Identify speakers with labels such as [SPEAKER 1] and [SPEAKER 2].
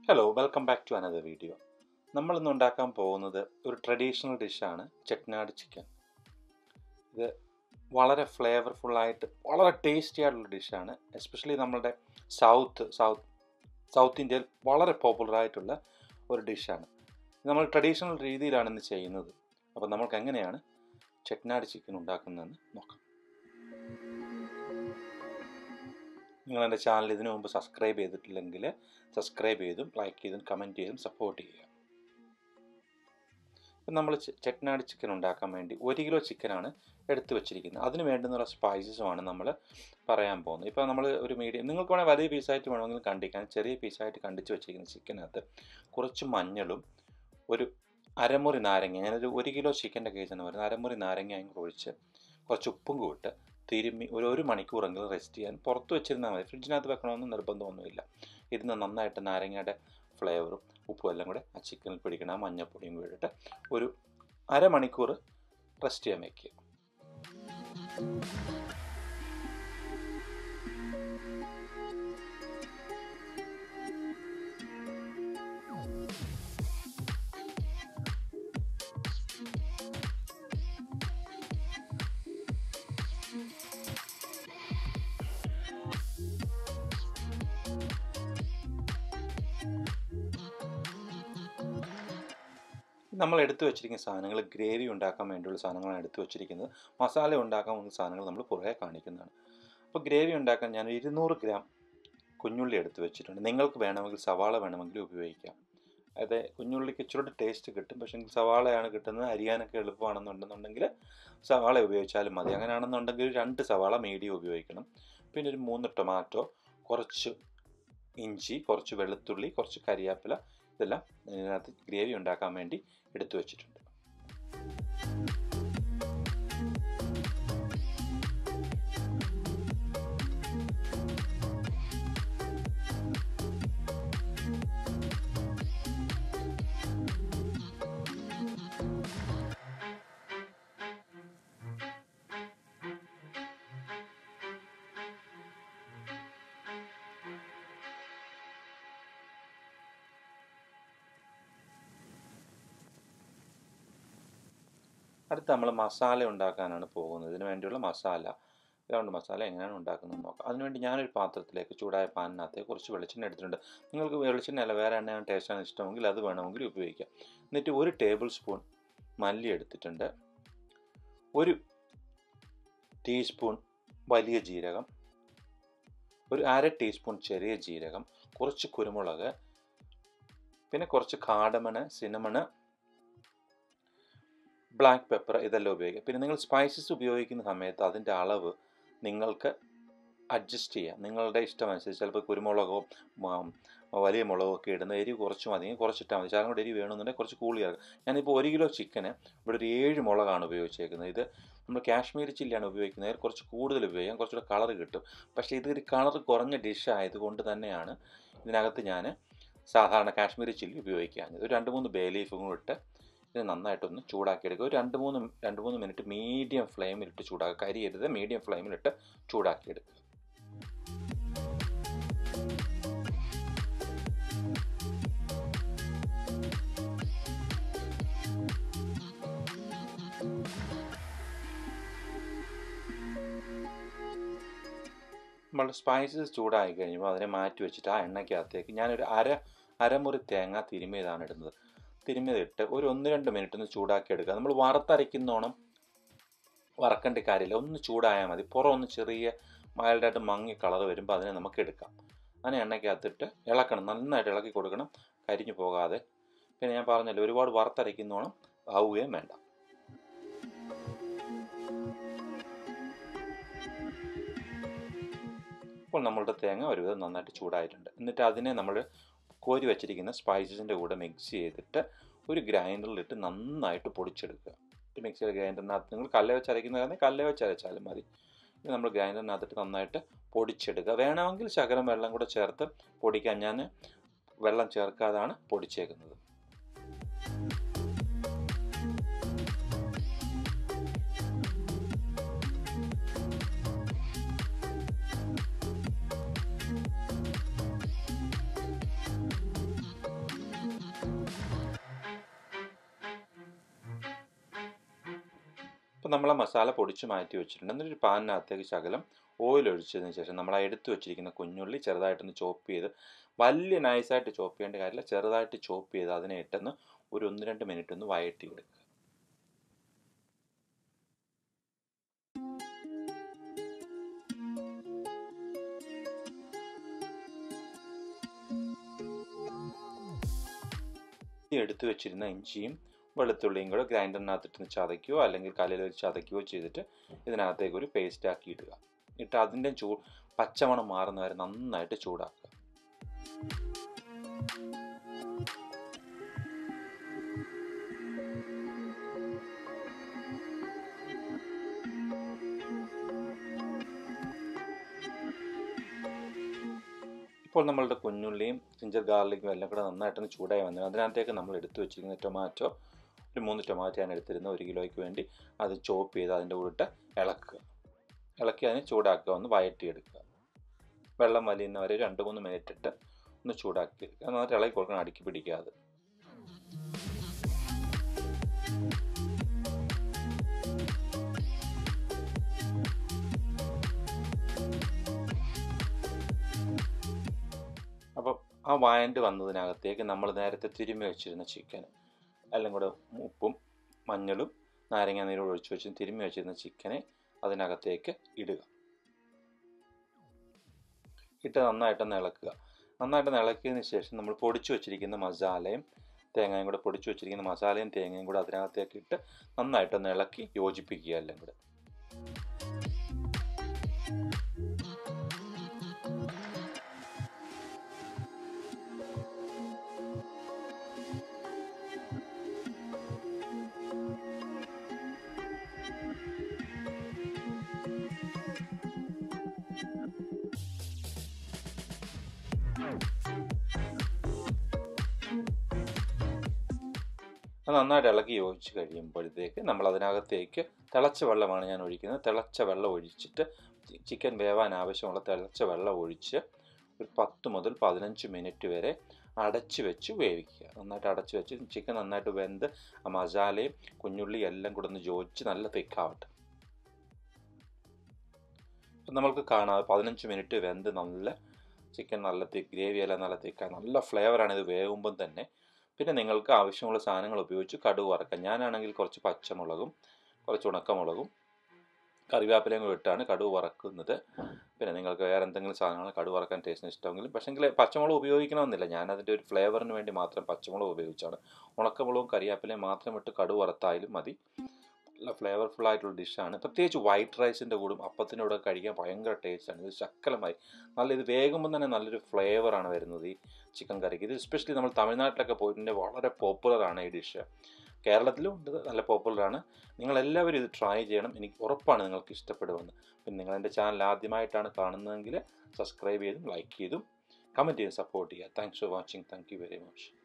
[SPEAKER 1] hello welcome back to another video നമ്മളിന്ന് ഉണ്ടാക്കാൻ പോകുന്നത് ഒരു ട്രഡീഷണൽ ഡിഷാണ് ചെട്നാട് ചിക്കൻ ഇത് വളരെ ഫ്ലേവർഫുള്ളായിട്ട് വളരെ ടേസ്റ്റി ആയിട്ടുള്ള ഡിഷാണ് എസ്പെഷ്യലി നമ്മളുടെ സൗത്ത് സൗത്ത് സൗത്ത് ഇന്ത്യയിൽ വളരെ പോപ്പുലർ ആയിട്ടുള്ള ഒരു ഡിഷാണ് നമ്മൾ ട്രഡീഷണൽ രീതിയിലാണ് ഇന്ന് ചെയ്യുന്നത് അപ്പോൾ നമ്മൾക്ക് എങ്ങനെയാണ് ചെട്നാട് ചിക്കൻ ഉണ്ടാക്കുന്നതെന്ന് നോക്കാം നിങ്ങൾ എൻ്റെ ചാനൽ ഇതിനു മുമ്പ് സബ്സ്ക്രൈബ് ചെയ്തിട്ടില്ലെങ്കിൽ സബ്സ്ക്രൈബ് ചെയ്തും ലൈക്ക് ചെയ്തും കമൻറ്റ് ചെയ്തും സപ്പോർട്ട് ചെയ്യുക ഇപ്പം നമ്മൾ ചെട്നാട് ചിക്കൻ ഉണ്ടാക്കാൻ വേണ്ടി ഒരു കിലോ ചിക്കനാണ് എടുത്തു വെച്ചിരിക്കുന്നത് അതിന് വേണ്ടുന്ന സ്പൈസസുമാണ് നമ്മൾ പറയാൻ പോകുന്നത് ഇപ്പോൾ നമ്മൾ ഒരു മീഡിയം നിങ്ങൾക്ക് വേണമെങ്കിൽ വലിയ പീസായിട്ട് വേണമെങ്കിലും കണ്ടിക്കാൻ ചെറിയ പീസായിട്ട് കണ്ടിച്ച് വെച്ചിരിക്കുന്ന ചിക്കനകത്ത് കുറച്ച് മഞ്ഞളും ഒരു അരമുറി നാരങ്ങ ഞാനൊരു ഒരു കിലോ ചിക്കൻ്റെ കേസാണ് പറയുന്നത് അരമുറി നാരങ്ങയും ഒഴിച്ച് കുറച്ച് ഉപ്പും കൂട്ട് തിരുമ്മി ഒരു ഒരു മണിക്കൂറെങ്കിലും റെസ്റ്റ് ചെയ്യാൻ പുറത്ത് വെച്ചിരുന്നാൽ മതി ഫ്രിഡ്ജിനകത്ത് വെക്കണമെന്ന് നിർബന്ധമൊന്നുമില്ല ഇരുന്ന് നന്നായിട്ട് നാരങ്ങയുടെ ഫ്ലേവറും ഉപ്പും എല്ലാം കൂടെ ആ ചിക്കനിൽ പിടിക്കണം ആ മഞ്ഞപ്പൊടിയും വീടിട്ട് ഒരു അരമണിക്കൂർ റെസ്റ്റ് ചെയ്യാൻ വയ്ക്കുക നമ്മൾ എടുത്തു വെച്ചിരിക്കുന്ന സാധനങ്ങൾ ഗ്രേവി ഉണ്ടാക്കാൻ വേണ്ടിയുള്ള സാധനങ്ങളാണ് എടുത്തു വെച്ചിരിക്കുന്നത് മസാല ഉണ്ടാക്കാൻ പോകുന്ന സാധനങ്ങൾ നമ്മൾ പുറകെ കാണിക്കുന്നതാണ് അപ്പോൾ ഗ്രേവി ഉണ്ടാക്കാൻ ഞാൻ ഇരുന്നൂറ് ഗ്രാം കുഞ്ഞുള്ളി എടുത്ത് വെച്ചിട്ടുണ്ട് നിങ്ങൾക്ക് വേണമെങ്കിൽ സവാള വേണമെങ്കിൽ ഉപയോഗിക്കാം അതായത് കുഞ്ഞുള്ളിക്ക് ഇച്ചിരി ടേസ്റ്റ് കിട്ടും പക്ഷേ സവാളയാണ് കിട്ടുന്നത് അരിയാനൊക്കെ എളുപ്പമാണെന്നുണ്ടെന്നുണ്ടെങ്കിൽ സവാള ഉപയോഗിച്ചാലും മതി അങ്ങനെയാണെന്നുണ്ടെങ്കിൽ രണ്ട് സവാള മീഡിയം ഉപയോഗിക്കണം പിന്നെ ഒരു മൂന്ന് ടൊമാറ്റോ കുറച്ച് ഇഞ്ചി കുറച്ച് വെളുത്തുള്ളി കുറച്ച് കരിയാപ്പില ഇതെല്ലാം ഇതിനകത്ത് ഗ്രേവി ഉണ്ടാക്കാൻ വേണ്ടി എടുത്തു വച്ചിട്ടുണ്ട് അടുത്ത് നമ്മൾ മസാല ഉണ്ടാക്കാനാണ് പോകുന്നത് ഇതിന് വേണ്ടിയുള്ള മസാല ഗ്രൗണ്ട് മസാല എങ്ങനെയാണ് ഉണ്ടാക്കുന്നത് നോക്കാം അതിനുവേണ്ടി ഞാനൊരു പാത്രത്തിലേക്ക് ചൂടായ പാനിനകത്തേക്ക് കുറച്ച് വെളിച്ചെണ്ണ എടുത്തിട്ടുണ്ട് നിങ്ങൾക്ക് വെളിച്ചെണ്ണ അല്ല വേറെ എണ്ണയാണ് ടേസ്റ്റാണ് ഇഷ്ടമെങ്കിൽ അത് വേണമെങ്കിൽ ഉപയോഗിക്കാം എന്നിട്ട് ഒരു ടേബിൾ സ്പൂൺ മല്ലി എടുത്തിട്ടുണ്ട് ഒരു ടീസ്പൂൺ വലിയ ജീരകം ഒരു അര ടീസ്പൂൺ ചെറിയ ജീരകം കുറച്ച് കുരുമുളക് പിന്നെ കുറച്ച് കാടമണ് സിനമണ് ബ്ലാക്ക് പെപ്പർ ഇതെല്ലാം ഉപയോഗിക്കുക പിന്നെ നിങ്ങൾ സ്പൈസസ് ഉപയോഗിക്കുന്ന സമയത്ത് അതിൻ്റെ അളവ് നിങ്ങൾക്ക് അഡ്ജസ്റ്റ് ചെയ്യാം നിങ്ങളുടെ ഇഷ്ടമനുസരിച്ച് ചിലപ്പോൾ കുരുമുളകോ വലിയ മുളകോ ഒക്കെ ഇടുന്ന എരിവ് കുറച്ച് മതി കുറച്ചിട്ടാൽ മതി ശകലം കൂടെ എരിവ് വേണമെന്നുണ്ടെങ്കിൽ കുറച്ച് കൂളി ചേർക്കാം ഞാനിപ്പോൾ ഒരു കിലോ ചിക്കന് ഇവിടെ ഒരു ഏഴ് മുളകാണ് ഉപയോഗിച്ചേക്കുന്നത് ഇത് നമ്മൾ കാശ്മീരി ചില്ലിയാണ് ഉപയോഗിക്കുന്നത് കുറച്ച് കൂടുതൽ ഉപയോഗിക്കാം കുറച്ചുകൂടെ കളർ കിട്ടും പക്ഷേ ഇതൊരു കളർ കുറഞ്ഞ ഡിഷ് ആയതുകൊണ്ട് തന്നെയാണ് ഇതിനകത്ത് ഞാൻ സാധാരണ കാശ്മീരി ചില്ലി ഉപയോഗിക്കാഞ്ഞത് ഒരു രണ്ട് മൂന്ന് ബേ ലീഫും കൂടെ ഇട്ട് ഇത് നന്നായിട്ടൊന്ന് ചൂടാക്കിയെടുക്കുക ഒരു രണ്ട് മൂന്ന് രണ്ട് മൂന്ന് മിനിറ്റ് മീഡിയം ഫ്ലെയിമിലിട്ട് ചൂടാക്കുക കരിയരുത് മീഡിയം ഫ്ലെയിമിലിട്ട് ചൂടാക്കിയെടുക്കുക നമ്മൾ സ്പൈസസ് ചൂടായി കഴിയുമ്പോൾ അതിനെ മാറ്റി വെച്ചിട്ട് ആ എണ്ണയ്ക്കകത്തേക്ക് ഞാനൊരു അര അരമുറി തേങ്ങ തിരുമിയതാണ് ഇടുന്നത് തിരുമ്മിയതിട്ട് ഒരു ഒന്ന് രണ്ട് മിനിറ്റ് ഒന്ന് ചൂടാക്കി എടുക്കുക നമ്മൾ വറുത്തരയ്ക്കുന്നോണം വറക്കേണ്ട കാര്യമില്ല ഒന്ന് ചൂടായാൽ മതി പുറം ഒന്ന് ചെറിയ മൈൽഡായിട്ട് മങ്ങി കളർ വരുമ്പോൾ അതിനെ നമുക്ക് എടുക്കാം അതിനെ എണ്ണയ്ക്കകത്തിട്ട് ഇളക്കണം നന്നായിട്ട് ഇളക്കി കൊടുക്കണം കരിഞ്ഞു പോകാതെ പിന്നെ ഞാൻ പറഞ്ഞല്ലോ ഒരുപാട് വറുത്തരയ്ക്കുന്നോണം ആവുകയും വേണ്ട ഇപ്പോൾ നമ്മളുടെ തേങ്ങ ഒരുവിധം നന്നായിട്ട് ചൂടായിട്ടുണ്ട് എന്നിട്ട് അതിനെ നമ്മൾ കോരി വെച്ചിരിക്കുന്ന സ്പൈസസിൻ്റെ കൂടെ മിക്സ് ചെയ്തിട്ട് ഒരു ഗ്രൈൻഡറിലിട്ട് നന്നായിട്ട് പൊടിച്ചെടുക്കുക മിക്സിയുടെ ഗ്രൈൻഡറിനകത്ത് നിങ്ങൾ കല്ല വെച്ച് അരയ്ക്കുന്നതാണെങ്കിൽ കല്ല വെച്ച് അരച്ചാലും മതി ഇത് നമ്മൾ ഗ്രൈൻഡറിനകത്തിട്ട് നന്നായിട്ട് പൊടിച്ചെടുക്കുക വേണമെങ്കിൽ ശകലം വെള്ളം കൂടെ ചേർത്ത് പൊടിക്കാൻ ഞാൻ വെള്ളം ചേർക്കാതാണ് പൊടിച്ചേക്കുന്നത് അപ്പോൾ നമ്മൾ ആ മസാല പൊടിച്ച് മാറ്റി വെച്ചിട്ടുണ്ട് എന്നിട്ടൊരു പാനിനകത്തേക്ക് ശകലം ഓയിൽ ഒഴിച്ചതിന് ശേഷം നമ്മൾ ആ എടുത്തു വെച്ചിരിക്കുന്ന കുഞ്ഞുള്ളി ചെറുതായിട്ടൊന്ന് ചോപ്പ് ചെയ്ത് വലിയ നൈസായിട്ട് ചോപ്പ് ചെയ്യേണ്ട കാര്യമില്ല ചെറുതായിട്ട് ചോപ്പ് ചെയ്ത് അതിനെ ഇട്ടെന്ന് ഒരു ഒന്ന് രണ്ട് മിനിറ്റ് ഒന്ന് വഴറ്റി എടുക്കുക ഈ എടുത്തു വെച്ചിരുന്ന ഇഞ്ചിയും വെളുത്തുള്ളിയും കൂടെ ഗ്രൈൻഡറിനകത്തിട്ട് ചതയ്ക്കുകയോ അല്ലെങ്കിൽ കല്ലിൽ വെച്ച് ചതയ്ക്കുകയോ ചെയ്തിട്ട് ഇതിനകത്തേക്ക് ഒരു പേസ്റ്റ് ആക്കി ഇടുക ഇട്ട് അതിൻ്റെ ചൂ പച്ചമണം മാറുന്ന വരെ നന്നായിട്ട് ചൂടാക്കുക ഇപ്പോൾ നമ്മളുടെ കുഞ്ഞുള്ളിയും ജിഞ്ചർ ഗാർലിക്കും എല്ലാം കൂടെ നന്നായിട്ടൊന്ന് ചൂടായി വന്നു അതിനകത്തേക്ക് നമ്മൾ എടുത്തു വെച്ചിരിക്കുന്ന ടൊമാറ്റോ ഒരു മൂന്ന് ടൊമാറ്റോ ഞാൻ എടുത്തിരുന്ന ഒരു കിലോയ്ക്ക് വേണ്ടി അത് ചോപ്പ് ചെയ്ത് അതിൻ്റെ കൂടെ ഇളക്കുക ഇളക്കി അതിനെ ചൂടാക്കുക ഒന്ന് വഴറ്റിയെടുക്കുക വെള്ളം വലിയുന്നവരെ രണ്ട് മൂന്ന് മിനിറ്റ് ഇട്ട് ഒന്ന് ചൂടാക്കി എടുക്കുക നന്നായിട്ട് ഇളക്കി കൊടുക്കണം അടുക്കി പിടിക്കാതെ അപ്പോൾ ആ വഴണ്ട് വന്നതിനകത്തേക്ക് നമ്മൾ നേരത്തെ തിരുമ്മി വെച്ചിരുന്ന ചിക്കൻ എല്ലാം കൂടെ ഉപ്പും മഞ്ഞളും നാരങ്ങ നീരോട് ഒഴിച്ച് വെച്ച് തിരുമ്മി വെച്ചിരുന്ന ചിക്കനെ അതിനകത്തേക്ക് ഇടുക ഇട്ട് നന്നായിട്ടൊന്ന് ഇളക്കുക നന്നായിട്ടൊന്ന് ഇളക്കിയതിന് ശേഷം നമ്മൾ പൊടിച്ചു വെച്ചിരിക്കുന്ന മസാലയും തേങ്ങയും കൂടെ പൊടിച്ചു വെച്ചിരിക്കുന്ന മസാലയും തേങ്ങയും കൂടെ അതിനകത്തേക്ക് ഇട്ട് നന്നായിട്ടൊന്ന് ഇളക്കി യോജിപ്പിക്കുക എല്ലാം കൂടെ അത് നന്നായിട്ട് ഇളക്കി യോജിച്ച് കഴിയുമ്പോഴത്തേക്ക് നമ്മൾ അതിനകത്തേക്ക് തിളച്ച വെള്ളമാണ് ഞാൻ ഒഴിക്കുന്നത് തിളച്ച വെള്ളം ഒഴിച്ചിട്ട് ചിക്കൻ വേവാൻ ആവശ്യമുള്ള തിളച്ച വെള്ളം ഒഴിച്ച് ഒരു പത്ത് മുതൽ പതിനഞ്ച് മിനിറ്റ് വരെ അടച്ച് വെച്ച് വേവിക്കുക നന്നായിട്ട് അടച്ച് വെച്ച് ചിക്കൻ നന്നായിട്ട് വെന്ത് ആ മസാലയും കുഞ്ഞുള്ളി എല്ലാം കൂടെ ഒന്ന് യോജിച്ച് നല്ല തിക്കാവട്ടെ അപ്പം നമ്മൾക്ക് കാണാം പതിനഞ്ച് മിനിറ്റ് വെന്ത് നല്ല ചിക്കൻ നല്ല തിക്ക് ഗ്രേവി എല്ലാം നല്ല തിക്കാണ് നല്ല ഫ്ലേവറാണ് ഇത് വേകുമ്പം തന്നെ പിന്നെ നിങ്ങൾക്ക് ആവശ്യമുള്ള സാധനങ്ങൾ ഉപയോഗിച്ച് കടുക് വറക്കാം ഞാനാണെങ്കിൽ കുറച്ച് പച്ചമുളകും കുറച്ച് ഉണക്കമുളകും കറിവേപ്പിലയും കൂടി ഇട്ടാണ് കടുക് വറക്കുന്നത് പിന്നെ നിങ്ങൾക്ക് വേറെ എന്തെങ്കിലും സാധനങ്ങൾ കടുക് വറക്കാൻ ടേസ്റ്റിന് ഇഷ്ടമെങ്കിലും പക്ഷേങ്കിൽ പച്ചമുളക് ഉപയോഗിക്കണമെന്നില്ല ഞാൻ അതിൻ്റെ ഒരു ഫ്ലേവറിന് വേണ്ടി മാത്രം പച്ചമുളക് ഉപയോഗിച്ചാണ് ഉണക്കമുളകും കറിവേപ്പിലയും മാത്രം ഇട്ട് കടുക് വറുത്തായാലും മതി നല്ല ഫ്ലേവർഫുൾ ആയിട്ടുള്ള ഡിഷാണ് പ്രത്യേകിച്ച് വൈറ്റ് റൈസിൻ്റെ കൂടും അപ്പത്തിൻ്റെ കൂടെ കഴിക്കാൻ ഭയങ്കര ടേസ്റ്റാണ് ഇത് ശക്കലമായി നല്ല ഇത് വേകുമ്പോൾ തന്നെ നല്ലൊരു ഫ്ലേവറാണ് വരുന്നത് ഈ ചിക്കൻ കറിക്ക് ഇത് എസ്പെഷ്യലി നമ്മൾ തമിഴ്നാട്ടിലൊക്കെ പോയിട്ടുണ്ടെങ്കിൽ വളരെ പോപ്പുലറാണ് ഈ ഡിഷ് കേരളത്തിലും ഉണ്ട് നല്ല പോപ്പുലറാണ് നിങ്ങളെല്ലാവരും ഇത് ട്രൈ ചെയ്യണം എനിക്ക് ഉറപ്പാണ് നിങ്ങൾക്ക് ഇഷ്ടപ്പെടുമെന്ന് പിന്നെ നിങ്ങൾ എൻ്റെ ചാനൽ ആദ്യമായിട്ടാണ് കാണുന്നതെങ്കിൽ സബ്സ്ക്രൈബ് ചെയ്തും ലൈക്ക് ചെയ്തും കമൻറ്റ് ചെയ്തും സപ്പോർട്ട് ചെയ്യുക thanks for watching thank you very much